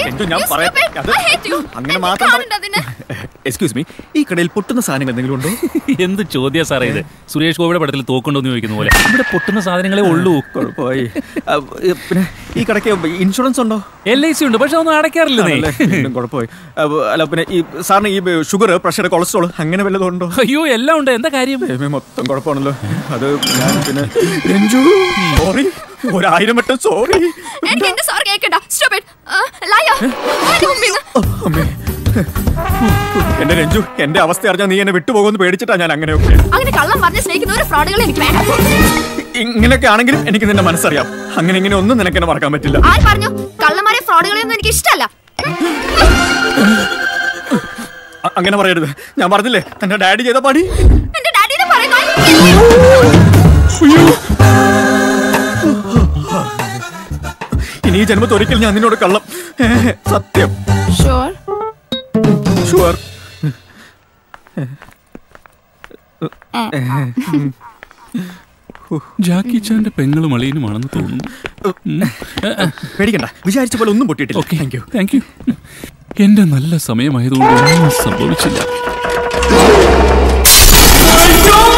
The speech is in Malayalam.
എന്തോ ഞാൻ You പറയാം stupid. അത് I hate you. അങ്ങനെ എന്നെ മാത്രം കാണണ്ട അതിന്. എക്സ്ക്യൂസ് മീ ഈ കടയിൽ പൊട്ടുന്ന സാധനങ്ങൾ എന്തെങ്കിലും ഉണ്ടോ എന്ത് ചോദ്യ സാറേ ഇത് സുരേഷ് ഗോപിയുടെ പടത്തിൽ തോക്കുണ്ടോന്ന് ചോദിക്കുന്ന പോലെ ഇവിടെ പൊട്ടുന്ന സാധനങ്ങളെ ഉള്ളൂ കുഴപ്പമായി ആ, ഏ, പിന്നെ ഈ കടയ്ക്ക് ഇൻഷുറൻസ് ഉണ്ടോ എൽ ഐ സി ഉണ്ട് പക്ഷെ ഒന്നും അടയ്ക്കാറില്ല നീ ആണല്ലേ? വീണ്ടും കുഴപ്പമായി ആ, അല്ല പിന്നെ ഈ സാറിന് ഈ ഷുഗർ പ്രഷർ കൊളസ്ട്രോൾ അങ്ങനെ വല്ലതും ഉണ്ടോ അയ്യോ എല്ലാം ഉണ്ട് എന്താ കാര്യം ദൈവമേ, മൊത്തം കുഴപ്പമാണല്ലോ അത് ഞാൻ പിന്നെ രഞ്ജു സോറി ഒരായിരം വട്ടം സോറി എനിക്ക് എന്റെ സോറി കേൾക്കണ്ട Stupid. ആ, liar. എന്റെ മുമ്പിൽ നിന്ന്. അമ്മേ എന്റെ രഞ്ജു എന്റെ അവസ്ഥ അറിഞ്ഞാൽ നീ എന്നെ വിട്ടുപോകുമെന്ന് പേടിച്ചിട്ടാ ഞാൻ അങ്ങനെയൊക്കെ അങ്ങനെ കള്ളം പറഞ്ഞ് സ്നേഹിക്കുന്ന ഒരു ഫ്രോഡുകൾ എനിക്ക് വേണ്ട ഇങ്ങനെയൊക്കെ ആണെങ്കിലും എനിക്ക് നിന്റെ മനസ്സറിയാം അങ്ങനെ ഇങ്ങനെ ഒന്നും നിനക്ക് എന്നെ മറക്കാൻ പറ്റില്ല ആര് പറഞ്ഞു കള്ളന്മാരെ ഫ്രോഡുകളെയൊന്നും എനിക്ക് ഇഷ്ടമല്ല അ- അങ്ങനെ പറയരുത് ഞാൻ പറഞ്ഞില്ലേ തന്റെ ഡാഡി ചെയ്ത പണി എന്റെ ഡാഡിനെ പറയുന്നു ഇനി ഈ ജന്മത്തിൽ ഒരിക്കൽ ഞാൻ നിന്നോട് കള്ളം ഏ, സത്യം ഷുവർ ഷുവർ ജാക്കി ചാന്റെ പെങ്ങളും അളിയനുമാണെന്ന് തോന്നുന്നു പേടിക്കണ്ട വിചാരിച്ച പോലെ ഒന്നും പൊട്ടിയിട്ടില്ല താങ്ക് യു താങ്ക് യു എന്റെ നല്ല സമയമായതുകൊണ്ട് ഒന്നും സംഭവിച്ചില്ല അയ്യോ